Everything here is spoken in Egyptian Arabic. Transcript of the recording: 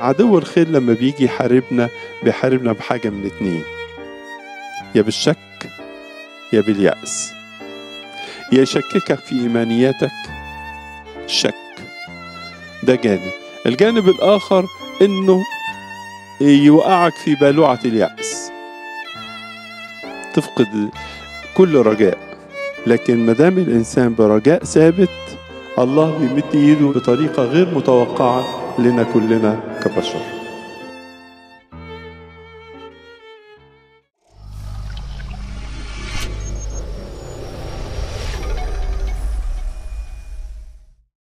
عدو الخير لما بيجي يحاربنا بيحاربنا بحاجة من اتنين يا بالشك يا باليأس يا يشككك في إيمانياتك شك ده جانب الجانب الآخر إنه يوقعك في بالوعة اليأس تفقد كل رجاء لكن ما دام الإنسان برجاء ثابت الله بيمد إيده بطريقة غير متوقعة لنا كلنا كبشر